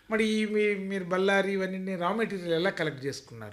మరి ఈ మీ- మీరు బళ్ళారి ఇవన్నీ రా మెటీరియల్ ఎలా కలెక్ట్ చేసుకున్నారు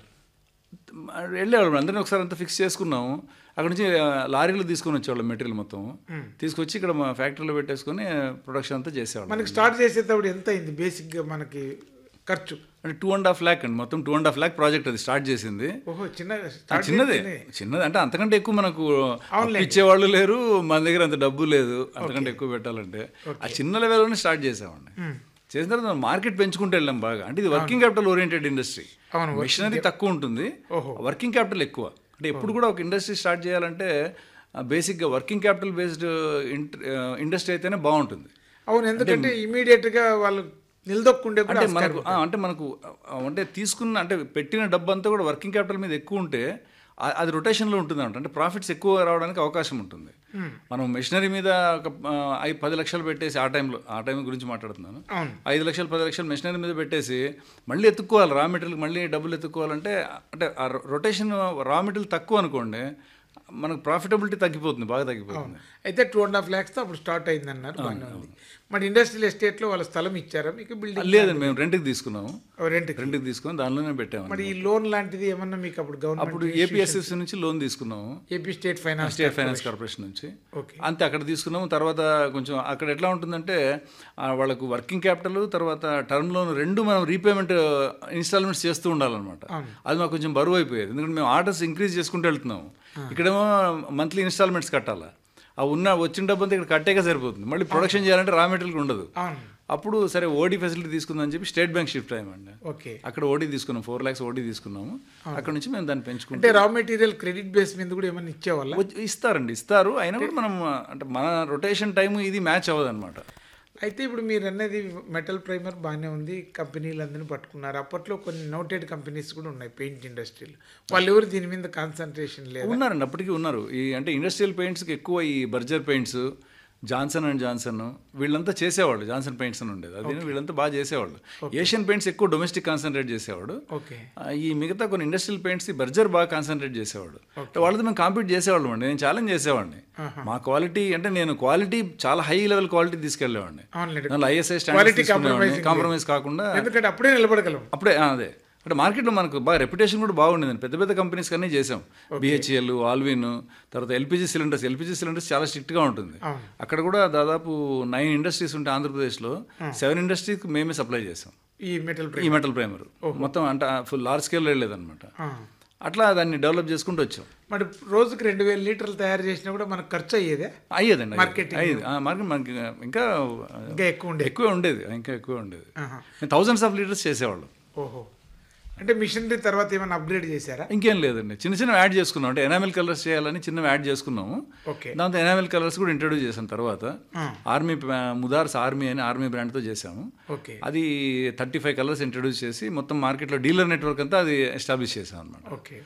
వెళ్ళేవాళ్ళం అందరినీ ఒకసారి అంతా ఫిక్స్ చేసుకున్నాము అక్కడ నుంచి ఆ, లారీలో తీసుకొని వచ్చేవాళ్ళం మెటీరియల్ మొత్తం తీసుకొచ్చి ఇక్కడ మా ఫ్యాక్టరీలో పెట్టేసుకొని ప్రొడక్షన్ అంతా చేసేవాళ్ళం మనకి స్టార్ట్ చేసేటప్పుడు ఎంత అయింది బేసిక్గా మనకి ఖర్చు అంటే టూ అండ్ హాఫ్ ల్యాక్ అండి మొత్తం two and half lakh project అది స్టార్ట్ చేసింది ఓహో చిన్న ఆ, స్టార్ట్ చిన్నదే చిన్నది అంటే అంతకంటే ఎక్కువ మనకు అప్పు ఇచ్చేవాళ్ళు లేరు మన దగ్గర అంత డబ్బు లేదు అంతకంటే ఎక్కువ పెట్టాలంటే ఆ చిన్న లెవెల్లోనే స్టార్ట్ చేసామండి చేసిన తర్వాత మనం మార్కెట్ పెంచుకుంటూ వెళ్ళాం బాగా అంటే ఇది వర్కింగ్ క్యాపిటల్ ఓరియంటెడ్ ఇండస్ట్రీ అవును, మిషనరీ తక్కువ ఉంటుంది వర్కింగ్ క్యాపిటల్ ఎక్కువ అంటే ఎప్పుడు కూడా ఒక ఇండస్ట్రీ స్టార్ట్ చేయాలంటే బేసిక్గా వర్కింగ్ క్యాపిటల్ బేస్డ్ ఇండస్ట్రీ అయితేనే బాగుంటుంది అవును ఎందుకంటే ఇమీడియట్ గా వాళ్ళు నిలదొక్కుండే కూడా అంటే మనకు ఆ, అంటే మనకు ఆ, అంటే తీసుకున్న అంటే పెట్టిన డబ్బు అంతా కూడా వర్కింగ్ క్యాపిటల్ మీద ఎక్కువ ఉంటే ఆ- అది రొటేషన్లో ఉంటుంది అంట అంటే ప్రాఫిట్స్ ఎక్కువ రావడానికి అవకాశం ఉంటుంది మనం మెషినరీ మీద ఒక ఆ, ఐ- పది లక్షలు పెట్టేసి ఆ టైంలో ఆ టైం గురించి మాట్లాడుతున్నాను అవును ఐదు లక్షలు పది లక్షలు మెషినరీ మీద పెట్టేసి మళ్ళీ ఎత్తుక్కోవాలి రా మెటీరియల్ మళ్ళీ డబ్బులు ఎత్తుక్కోవాలంటే అంటే ఆ రొటేషన్ రా మెటీరియల్ తక్కువ అనుకోండి మనకు ప్రాఫిటబిలిటీ తగ్గిపోతుంది బాగా తగ్గిపోతుంది అయితే టూ అండ్ హాఫ్ ల్యాక్స్తో అప్పుడు స్టార్ట్ అయింది అన్నారు బాగానే ఉంది మరి ఇండస్ట్రియల్ ఎస్టేట్లో వాళ్ళ స్థలం ఇచ్చారా మీకు బిల్డింగ్ లేదండి మేము రెంట్కి తీసుకున్నాము రెంట్కి రెంట్కి తీసుకొని దానిలోనే పెట్టాము మరి ఈ లోన్ లాంటిది ఏమన్నా మీకు అప్పుడు గవర్నమెంట్ అప్పుడు ఏపీఎస్ఎస్ నుంచి లోన్ తీసుకున్నాము AP state finance state finance corporation నుంచి ఓకే అంతే అక్కడ తీసుకున్నాము తర్వాత కొంచెం అక్కడ ఎట్లా ఉంటుందంటే ఆ, వాళ్ళకు వర్కింగ్ క్యాపిటల్ తర్వాత టర్మ్ లోన్ రెండు మనం రీపేమెంట్ ఇన్స్టాల్మెంట్స్ చేస్తూ ఉండాలన్నమాట అది మాకు కొంచెం బరువు అయిపోయేది ఎందుకంటే మేము ఆర్డర్స్ ఇంక్రీజ్ చేసుకుంటూ వెళ్తున్నాము ఇక్కడేమో మంత్లీ ఇన్స్టాల్మెంట్స్ కట్టాలా ఆ ఉన్న వచ్చిన డబ్బు అంతా ఇక్కడ కట్టేగా సరిపోతుంది మళ్ళీ ప్రొడక్షన్ చేయాలంటే రా మెటీరియల్ ఉండదు అవును అప్పుడు సరే ఓడి ఫెసిలిటీ తీసుకుందని చెప్పి స్టేట్ బ్యాంక్ షిఫ్ట్ అయ్యామండి ఓకే అక్కడ ఓడి తీసుకున్నాం ఫోర్ ల్యాక్స్ ఓడి తీసుకున్నాము అక్కడ నుంచి మేము దాన్ని పెంచుకుంటాం అంటే రా మెటీరియల్ క్రెడిట్ బేస్ మీద కూడా ఏమన్నా ఇచ్చేవాళ్ళ వచ్చి- ఇస్తారండి ఇస్తారు అయినా కూడా మనం అంటే మన రొటేషన్ టైం ఇది మ్యాచ్ అవ్వదు అనమాట అయితే ఇప్పుడు మీరు అన్నది మెటల్ ప్రైమర్ బాగానే ఉంది కంపెనీలు అందరినీ పట్టుకున్నారు అప్పట్లో కొన్ని నోటెడ్ కంపెనీస్ కూడా ఉన్నాయి పెయింట్ ఇండస్ట్రీలో వాళ్ళు ఎవరు దీని మీద కాన్సన్ట్రేషన్ లేదు ఉన్నారండి అప్పటికి ఉన్నారు ఈ అంటే ఇండస్ట్రియల్ పెయింట్స్కి ఎక్కువ ఈ Berger paints Johnson and Johnson వీళ్ళంతా చేసేవాళ్ళు జాన్సన్ పెయింట్స్ అని ఉండేది అది వీళ్ళంతా బాగా చేసేవాళ్ళు ఏషియన్ పెయింట్స్ ఎక్కువ డొమెస్టిక్ కాన్సన్ట్రేట్ చేసేవాడు ఓకే ఆ, ఈ మిగతా కొన్ని ఇండస్ట్రియల్ పెయింట్స్ బర్జర్ బాగా కాన్సన్ట్రేట్ చేసేవాడు అంటే వాళ్ళతో మేము కాంపీట్ చేసేవాళ్ళం అండి నేను ఛాలెంజ్ చేసేవాడిని మా క్వాలిటీ అంటే నేను క్వాలిటీ చాలా హై లెవెల్ క్వాలిటీ తీసుకెళ్ళేవాడిని అవునులేండి దానిలో ISI Quality standards compromising compromise కాకుండా ఎందుకంటే అప్పుడే నిలబడగలం అప్పుడే ఆ, అదే అంటే మార్కెట్లో మనకు బాగా రెప్యుటేషన్ కూడా బాగుండేది పెద్ద పెద్ద కంపెనీస్ కన్నీ చేసాం బిహెచ్ఎల్ ఆల్విన్ తర్వాత ఎల్పిజి సిలిండర్స్ ఎల్పిజి సిలిండర్స్ చాలా స్ట్రిక్ట్గా ఉంటుంది అవును. అక్కడ కూడా దాదాపు నైన్ ఇండస్ట్రీస్ ఉంటాయి ఆంధ్రప్రదేశ్లో సెవెన్ ఇండస్ట్రీస్కి మేమే సప్లై చేసాం ఈ మెటల్ ఈ మెటల్ ప్రైమర్ మొత్తం అంటే ఫుల్ లార్జ్ స్కేల్ వెళ్ళలేదన్నమాట ప్రైమర్ అట్లా దాన్ని డెవలప్ చేసుకుంటూ వచ్చాం మరి రోజుకి రెండు వేల లీటర్లు తయారు చేసినా కూడా మనకు ఖర్చు అయ్యేదే అయ్యేదండి Marketing. అయ్యేది మార్కెట్ మనకి ఇంకా ఇంకా ఎక్కువ ఉండే ఎక్కువే ఉండేది ఇంకా ఎక్కువే ఉండేది ఆహా. థౌజండ్స్ ఆఫ్ లీటర్స్ చేసేవాళ్ళం ఓహో అంటే మిషనరీ తర్వాత ఏమైనా అప్గ్రేడ్ చేశారా ఇంకేం లేదండి చిన్న చిన్న యాడ్ చేసుకున్నాం అంటే ఎనామిల్ కలర్స్ చేయాలని చిన్న యాడ్ చేసుకున్నాము ఓకే దాంతో ఎనామిల్ కలర్స్ కూడా ఇంట్రడ్యూస్ చేసాం తర్వాత ఆ. ఆర్మీ ముదార్స్ ఆర్మీ అని ఆర్మీ బ్రాండ్తో చేసాము ఓకే అది థర్టీ ఫైవ్ కలర్స్ ఇంట్రడ్యూస్ చేసి మొత్తం మార్కెట్లో డీలర్ నెట్వర్క్ అంతా అది ఎస్టాబ్లిష్ చేసాం అనమాట ఓకే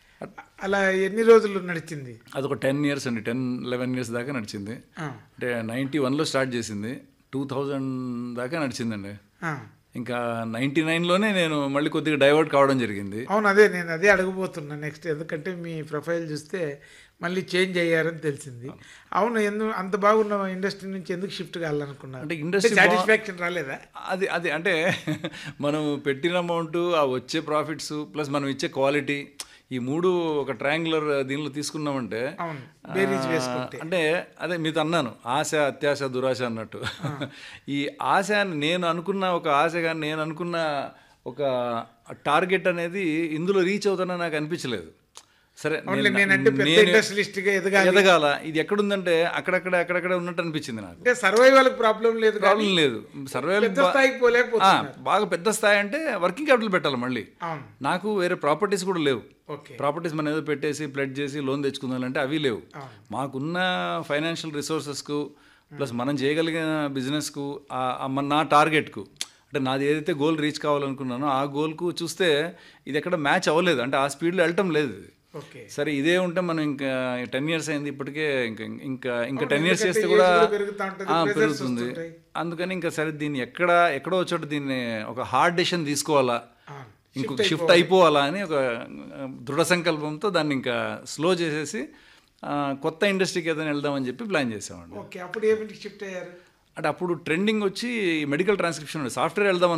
అలా ఎన్ని రోజులు నడిచింది అదొక టెన్ ఇయర్స్ అండి టెన్ లెవెన్ ఇయర్స్ దాకా నడిచింది ఆ, అంటే నైంటీ వన్లో స్టార్ట్ చేసింది టూ థౌజండ్ దాకా నడిచిందండి ఆ. ఇంకా నైంటీ నైన్లోనే నేను మళ్ళీ కొద్దిగా డైవర్ట్ కావడం జరిగింది అవును అదే నేను అదే అడగబోతున్నా నెక్స్ట్ ఎందుకంటే మీ ప్రొఫైల్ చూస్తే మళ్ళీ చేంజ్ అయ్యారని తెలిసింది అవును ఎందుకు అంత బాగున్న ఇండస్ట్రీ నుంచి ఎందుకు షిఫ్ట్ కావాలనుకున్నారు అంటే ఇండస్ట్రీ సాటిస్ఫాక్షన్ రాలేదా అది అది అంటే మనం పెట్టిన అమౌంట్ ఆ వచ్చే ప్రాఫిట్స్ ప్లస్ మనం ఇచ్చే క్వాలిటీ ఈ మూడు ఒక ట్రయాంగులర్ దీనిలో తీసుకున్నామంటే అవును బేరీజ్ ఆ, వేసుకుంటే అంటే అదే మీతో అన్నాను ఆశ అత్యాశ దురాశ అన్నట్టు ఈ ఆశ నేను అనుకున్న ఒక ఆశ కానీ నేను అనుకున్న ఒక టార్గెట్ అనేది ఇందులో రీచ్ అవుతానని నాకు అనిపించలేదు సరే అవునులే నేను- నేనంటే పెద్ద నేను ఇండస్ట్రియలిస్ట్గా ఎదగాలి ఎదగాల ఇది ఎక్కడుందంటే అక్కడక్కడ అక్కడక్కడ ఉన్నట్టు అనిపించింది నాకు అంటే సర్వైవల్కి ప్రాబ్లం లేదు కానీ ప్రాబ్లం లేదు సర్వేలు పెద్ద స్థాయికి పోలేకపోతున్నారు బాగా పెద్ద స్థాయి అంటే వర్కింగ్ క్యాపిటల్ పెట్టాలి మళ్ళీ అవును నాకు వేరే ప్రాపర్టీస్ కూడా లేవు ఓకే ప్రాపర్టీస్ మనం ఏదో పెట్టేసి ప్లెడ్ చేసి లోన్ తెచ్చుకుందామంటే అవి లేవు అవును. మాకున్న ఫైనాన్షియల్ రిసోర్సెస్కు ప్లస్ మనం చేయగలిగిన బిజినెస్కు ఆ- ఆ మన నా టార్గెట్కు అంటే నాది ఏదైతే గోల్ రీచ్ కావాలనుకున్నానో ఆ గోల్కు చూస్తే ఇది ఎక్కడ మ్యాచ్ అవ్వలేదు అంటే ఆ స్పీడ్లో వెళ్ళటం లేదు ఇది. ఓకే సరే ఇదే ఉంటే మనం ఇంకా టెన్ ఇయర్స్ అయింది ఇప్పటికే ఇంకా ఇంకా ఇంకా అవును, టెన్ ఇయర్స్ ఎందుకంటే చేస్తే age కూడా కూడా పెరుగుతా ఉంటది, ఆ, pressures పెరుగుతుంది వస్తుంటాయి. అందుకని ఇంకా సరే దీన్ని ఎక్కడ ఎక్కడో చోట దీన్ని ఒక హార్డ్ డెసిషన్ తీసుకోవాలా అవును. ఇంకొక షిఫ్ట్ అయిపోవాలా అని ఒక ఆ, దృఢ సంకల్పంతో దాన్ని ఇంకా స్లో చేసేసి ఆ, కొత్త ఇండస్ట్రీకి ఏదైనా వెళ్దామని చెప్పి ప్లాన్ చేసామండి ఓకే అప్పుడు ఏమిటి షిఫ్ట్ అయ్యారు అంటే అప్పుడు ట్రెండింగ్ వచ్చి మెడికల్ ట్రాన్స్క్రిప్షన్ సాఫ్ట్వేర్ వెళ్దాం